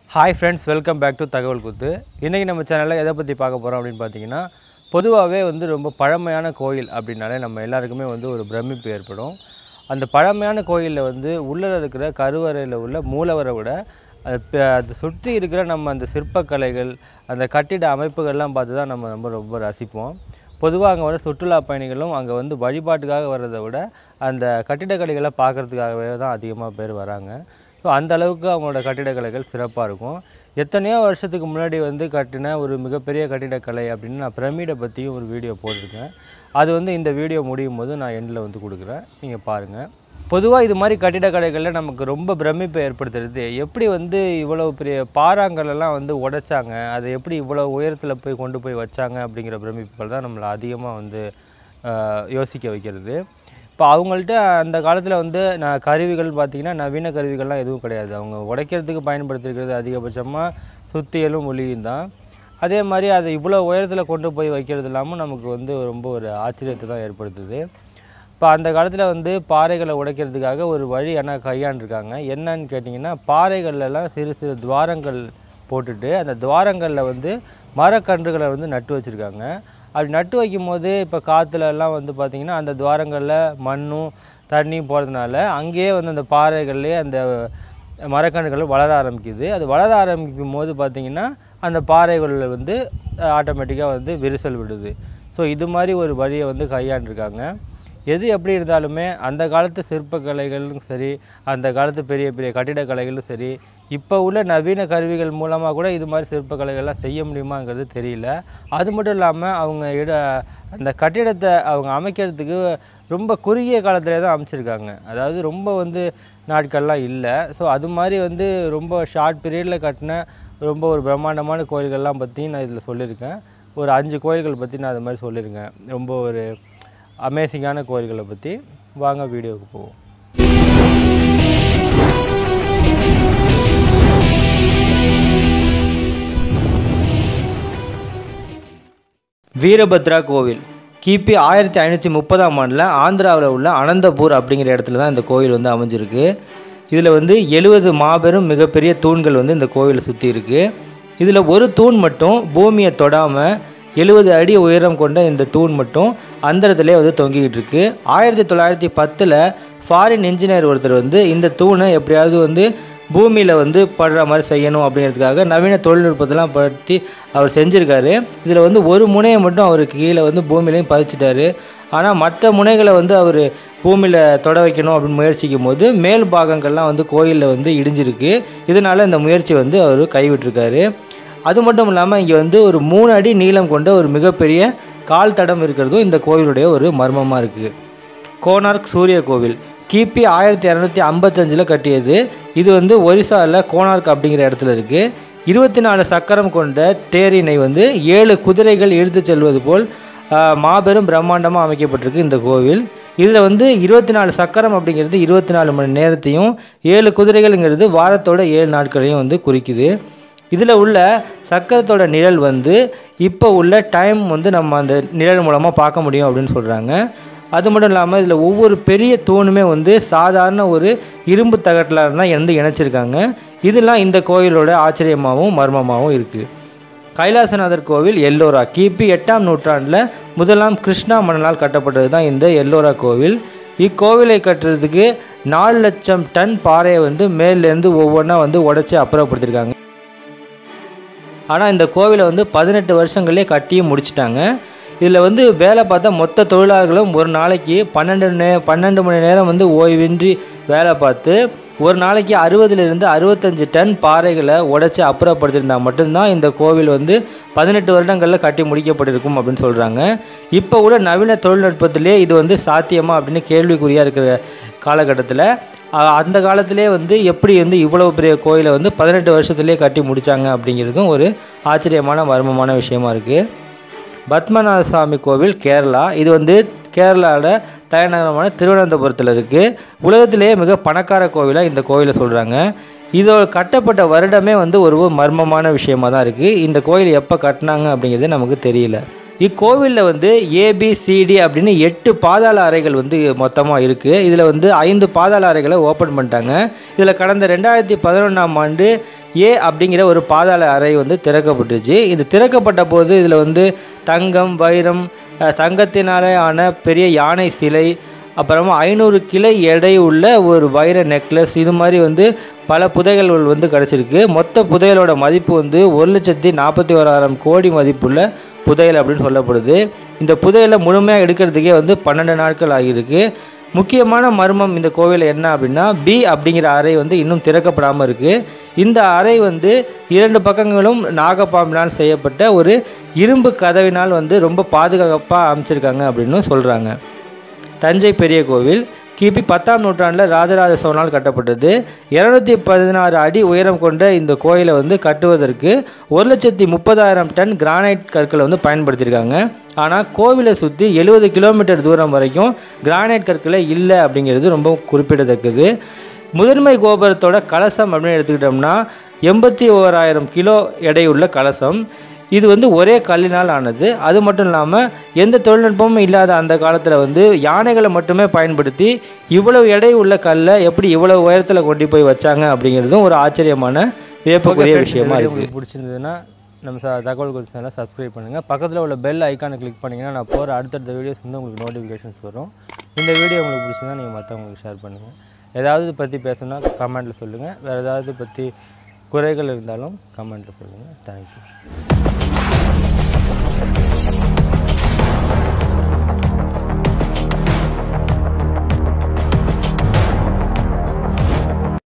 hi friends welcome back to தகவல் குத்து இன்றைக்கி நம்ம சேனலில் எதை பற்றி பார்க்க போகிறோம் அப்படின்னு பார்த்தீங்கன்னா பொதுவாகவே வந்து ரொம்ப பழமையான கோயில் அப்படின்னாலே நம்ம எல்லாருக்குமே வந்து ஒரு பிரமிப்பு ஏற்படும் அந்த பழமையான கோயிலில் வந்து உள்ளே இருக்கிற கருவறையில் உள்ள மூலவரை விட அது ப- அது சுற்றி இருக்கிற நம்ம அந்த சிற்பக்கலைகள் அந்த கட்டிட அமைப்புகள்லாம் பார்த்து தான் நம்ம ரொம்ப ரொம்ப ரசிப்போம் பொதுவாக அங்கே வர சுற்றுலா பயணிகளும் அங்கே வந்து வழிபாட்டுக்காக வர்றதை விட அந்த கட்டிடக்கலைகளை பார்க்கறதுக்காகவே தான் அதிகமாக பேர் வராங்க ஸோ அந்த அளவுக்கு அவங்களோட கட்டிடக்கலைகள் சிறப்பாக இருக்கும் எத்தனையோ வருஷத்துக்கு முன்னாடி வந்து கட்டின ஒரு மிகப்பெரிய கட்டிடக்கலை அப்படின்னு நான் பிரமிடை பற்றியும் ஒரு வீடியோ போட்டிருக்கேன் அது வந்து இந்த வீடியோ முடியும் போது நான் எண்டில் வந்து கொடுக்குறேன் நீங்கள் பாருங்கள் பொதுவாக இது மாதிரி கட்டிடக்கலைகளில் நமக்கு ரொம்ப பிரமிப்பை ஏற்படுத்துறது எப்படி வந்து இவ்வளோ பெரிய பாறாங்கல்லாம் வந்து உடைச்சாங்க அதை எப்படி இவ்வளோ உயரத்தில் போய் கொண்டு போய் வச்சாங்க அப்படிங்கிற பிரமிப்புகள் தான் நம்மளை அதிகமாக வந்து ஆஹ், யோசிக்க வைக்கிறது இப்போ அவங்கள்ட்ட அந்த காலத்தில் வந்து நான் கருவிகள் பார்த்திங்கன்னா நவீன கருவிகள்லாம் எதுவும் கிடையாது அவங்க உடைக்கிறதுக்கு பயன்படுத்திருக்கிறது அதிகபட்சமாக சுத்தியலும் ஒளியும் தான் அதே மாதிரி அதை இவ்வளோ உயரத்தில் கொண்டு போய் வைக்கிறது இல்லாமல் நமக்கு வந்து ரொம்ப ஒரு ஆச்சரியத்தை தான் ஏற்படுத்துது இப்போ அந்த காலத்தில் வந்து பாறைகளை உடைக்கிறதுக்காக ஒரு வழி ஆனால் கையாண்டிருக்காங்க என்னன்னு கேட்டிங்கன்னா பாறைகள்லாம் சிறு சிறு துவாரங்கள் போட்டுட்டு அந்த துவாரங்களில் வந்து மரக்கன்றுகளை வந்து நட்டு வச்சுருக்காங்க அப்படி நட்டு வைக்கும் போது இப்போ காற்றுல எல்லாம் வந்து பார்த்திங்கன்னா அந்த துவாரங்களில் மண்ணும் தண்ணியும் போகிறதுனால அங்கேயே வந்து அந்த பாறைகள்லேயே அந்த மரக்கன்றுகள் வளர ஆரம்பிக்குது அது வளர ஆரம்பிக்கும் போது பார்த்திங்கன்னா அந்த பாறைகள் வந்து ஆட்டோமேட்டிக்காக வந்து விரிசல் விடுது ஸோ இது மாதிரி ஒரு வழியை வந்து கையாண்டிருக்காங்க எது எப்படி இருந்தாலுமே அந்த காலத்து சிற்பக்கலைகளும் சரி அந்த காலத்து பெரிய பெரிய கட்டிடக்கலைகளும் சரி இப்போ உள்ள நவீன கருவிகள் மூலமாக கூட இது மாதிரி சிற்பக்கலைகள்லாம் செய்ய முடியுமாங்கிறது தெரியல அது மட்டும் இல்லாமல் அவங்க இட அந்த கட்டிடத்தை அவங்க அமைக்கிறதுக்கு ரொம்ப குறுகிய காலத்திலே தான் அமைச்சிருக்காங்க அதாவது ரொம்ப வந்து நாட்கள்லாம் இல்லை ஸோ அது மாதிரி வந்து ரொம்ப ஷார்ட் பீரியடில் கட்டின ரொம்ப ஒரு பிரம்மாண்டமான கோயில்கள்லாம் பற்றி நான் இதில் சொல்லியிருக்கேன் ஒரு அஞ்சு கோயில்கள் பற்றி நான் அது மாதிரி சொல்லியிருக்கேன் ரொம்ப ஒரு அமேசிங்கான கோயில்களை பற்றி வாங்க வீடியோவுக்கு போவோம் வீரபத்ரா கோவில் கிபி ஆயிரத்தி ஐநூற்றி முப்பதாம் ஆண்டில் ஆந்திராவில் உள்ள அனந்தபூர் அப்படிங்கிற இடத்துல தான் இந்த கோவில் வந்து அமைஞ்சிருக்கு இதில் வந்து எழுபது மாபெரும் மிகப்பெரிய தூண்கள் வந்து இந்த கோவிலை சுற்றி இருக்குது இதில் ஒரு தூண் மட்டும் பூமியை தொடாமல் எழுபது அடி உயரம் கொண்ட இந்த தூண் மட்டும் அந்த இடத்துல வந்து தொங்கிக்கிட்டு இருக்கு ஆயிரத்தி தொள்ளாயிரத்தி பத்தில் ஃபாரின் இன்ஜினியர் ஒருத்தர் வந்து இந்த தூணை எப்படியாவது வந்து பூமியில் வந்து படுற மாதிரி செய்யணும் அப்படிங்கிறதுக்காக நவீன தொழில்நுட்பத்தெல்லாம் படுத்தி அவர் செஞ்சுருக்காரு இதில் வந்து ஒரு முனையை மட்டும் அவருக்கு கீழே வந்து பூமியிலையும் பதிச்சிட்டாரு ஆனால் மற்ற முனைகளை வந்து அவர் பூமியில் தொட வைக்கணும் அப்படின்னு முயற்சிக்கும் போது மேல் பாகங்கள்லாம் வந்து கோயிலில் வந்து இடிஞ்சிருக்கு இதனால் இந்த முயற்சி வந்து அவர் கைவிட்டிருக்காரு அது மட்டும் இல்லாமல் இங்கே வந்து ஒரு மூணு அடி நீளம் கொண்ட ஒரு மிகப்பெரிய கால் தடம் இருக்கிறதும் இந்த கோவிலுடைய ஒரு மர்மமாக இருக்குது கோனார்க் சூரிய கோவில் கிபி ஆயிரத்தி இரநூத்தி ஐம்பத்தஞ்சில் கட்டியது இது வந்து ஒரிசாவில் கோனார்க் அப்படிங்கிற இடத்துல இருக்குது இருபத்தி நாலு சக்கரம் கொண்ட தேரினை வந்து ஏழு குதிரைகள் இழுத்துச் செல்வது போல் ஆஹ், மாபெரும் பிரம்மாண்டமாக அமைக்கப்பட்டிருக்கு இந்த கோவில் இதில் வந்து இருபத்தி நாலு சக்கரம் அப்படிங்கிறது இருபத்தி நாலு மணி நேரத்தையும் ஏழு குதிரைகள்ங்கிறது வாரத்தோட ஏழு நாட்களையும் வந்து குறிக்குது இதில் உள்ள சக்கரத்தோட நிழல் வந்து இப்போ உள்ள டைம் வந்து நம்ம அந்த நிழல் மூலமாக பார்க்க முடியும் அப்படின்னு சொல்கிறாங்க அது மட்டும் இல்லாமல் இதில் ஒவ்வொரு பெரிய தூணுமே வந்து சாதாரண ஒரு இரும்பு தகட்டில் தான் வந்து இணைச்சிருக்காங்க இதெல்லாம் இந்த கோயிலோட ஆச்சரியமாகவும் மர்மமாகவும் இருக்குது கைலாசநாதர் கோவில் எல்லோரா கிபி எட்டாம் நூற்றாண்டில் முதலாம் கிருஷ்ணா மன்னனால் கட்டப்பட்டது தான் இந்த எல்லோரா கோவில் இக்கோவிலை கட்டுறதுக்கு நாலு லட்சம் டன் பாறையை வந்து மேலேருந்து ஒவ்வொன்றா வந்து உடைச்சி அப்புறப்படுத்திருக்காங்க ஆனால் இந்த கோவிலை வந்து பதினெட்டு வருஷங்களே கட்டியும் முடிச்சிட்டாங்க இதில் வந்து வேலை பார்த்தா மொத்த தொழிலாளர்களும் ஒரு நாளைக்கு பன்னெண்டு நே பன்னெண்டு மணி நேரம் வந்து ஓய்வின்றி வேலை பார்த்து ஒரு நாளைக்கு அறுபதுலேருந்து அறுபத்தஞ்சு டன் பாறைகளை உடைச்சி அப்புறப்படுத்தியிருந்தா மட்டும்தான் இந்த கோவில் வந்து பதினெட்டு வருடங்களில் கட்டி முடிக்கப்பட்டிருக்கும் அப்படின்னு சொல்கிறாங்க இப்போ கூட நவீன தொழில்நுட்பத்திலே இது வந்து சாத்தியமா அப்படின்னு கேள்விக்குறியாக இருக்கிற காலகட்டத்தில் அஹ், அந்த காலத்திலே வந்து எப்படி வந்து இவ்வளவு பெரிய கோயிலை வந்து பதினெட்டு வருஷத்துலேயே கட்டி முடித்தாங்க அப்படிங்கிறதும் ஒரு ஆச்சரியமான மர்மமான விஷயமா இருக்குது பத்மநாத சுவாமி கோவில் கேரளா இது வந்து கேரளாவில் தலைநகரமான திருவனந்தபுரத்தில் இருக்குது உலகத்திலேயே மிக பணக்கார கோவிலாக இந்த கோவிலை சொல்கிறாங்க இதோட கட்டப்பட்ட வருடமே வந்து ஒரு மர்மமான விஷயமா தான் இருக்குது இந்த கோயில் எப்போ கட்டினாங்க அப்படிங்கிறது நமக்கு தெரியல இக்கோவிலில் வந்து ஏபிசிடி அப்படின்னு எட்டு பாதாள அறைகள் வந்து மொத்தமாக இருக்குது இதில் வந்து ஐந்து பாதாள அறைகளை ஓப்பன் பண்ணிட்டாங்க இதில் கடந்த ரெண்டாயிரத்தி பதினொன்றாம் ஆண்டு ஏ அப்படிங்கிற ஒரு பாதாள அறை வந்து திறக்கப்பட்டுச்சு இது திறக்கப்பட்ட போது இதில் வந்து தங்கம் வைரம் அஹ், தங்கத்தினாலே ஆன பெரிய யானை சிலை அப்புறமா ஐநூறு கிளை எடை உள்ள ஒரு வைர நெக்லஸ் இது மாதிரி வந்து பல புதையல்கள் வந்து கிடச்சிருக்கு மொத்த புதையலோட மதிப்பு வந்து ஒரு லட்சத்தி நாற்பத்தி ஓராயிரம் கோடி மதிப்புள்ள புதையல் அப்படின்னு சொல்லப்படுது இந்த புதையலை முழுமையாக எடுக்கிறதுக்கே வந்து பன்னெண்டு நாட்கள் ஆகியிருக்கு முக்கியமான மர்மம் இந்த கோவிலில் என்ன அப்படின்னா பி அப்படிங்கிற அறை வந்து இன்னும் திறக்கப்படாமல் இருக்குது இந்த அறை வந்து இரண்டு பக்கங்களும் நாகப்பாம்பினால் செய்யப்பட்ட ஒரு இரும்பு கதவினால் வந்து ரொம்ப பாதுகாப்பாக அமைச்சிருக்காங்க அப்படின்னு சொல்கிறாங்க தஞ்சை பெரிய கோவில் கிபி பத்தாம் நூற்றாண்டில் ராஜராஜ சோழனால் கட்டப்பட்டது இரநூத்தி பதினாறு அடி உயரம் கொண்ட இந்த கோயிலை வந்து கட்டுவதற்கு ஒரு லட்சத்தி முப்பதாயிரம் டன் கிரானைட் கற்களை வந்து பயன்படுத்தியிருக்காங்க ஆனால் கோவிலை சுற்றி எழுபது கிலோமீட்டர் தூரம் வரைக்கும் கிரானைட் கற்களை இல்லை அப்படிங்கிறது ரொம்ப குறிப்பிடத்தக்கது முதன்மை கோபுரத்தோட கலசம் அப்படின்னு எடுத்துக்கிட்டோம்னா எண்பத்தி ஓராயிரம் கிலோ எடையுள்ள கலசம் இது வந்து ஒரே கல்லினால் ஆனது அது மட்டும் இல்லாமல் எந்த தொழில்நுட்பமும் இல்லாத அந்த காலத்தில் வந்து யானைகளை மட்டுமே பயன்படுத்தி இவ்வளவு எடை உள்ள கல்லை எப்படி இவ்வளவு உயரத்தில் கொண்டு போய் வச்சாங்க அப்படிங்கிறதும் ஒரு ஆச்சரியமான வியப்புக்குரிய விஷயமா இருக்குது உங்களுக்கு பிடிச்சிருந்ததுன்னா நம்ம ச தகவல் குறித்து சேனலை சப்ஸ்கிரைப் பண்ணுங்கள் பக்கத்தில் உள்ள பெல் ஐக்கானை கிளிக் பண்ணிங்கன்னா நான் போகிற அடுத்தடுத்த வீடியோஸ் வந்து உங்களுக்கு நோட்டிஃபிகேஷன்ஸ் வரும் இந்த வீடியோ உங்களுக்கு பிடிச்சிருந்தா நீங்கள் மற்றவங்களுக்கு ஷேர் பண்ணுங்கள் ஏதாவது பற்றி பேசணும்னா கமெண்ட்டில் சொல்லுங்கள் வேறு ஏதாவது பற்றி குறைகள் இருந்தாலும் கமெண்ட்டில் சொல்லுங்கள் தேங்க்யூ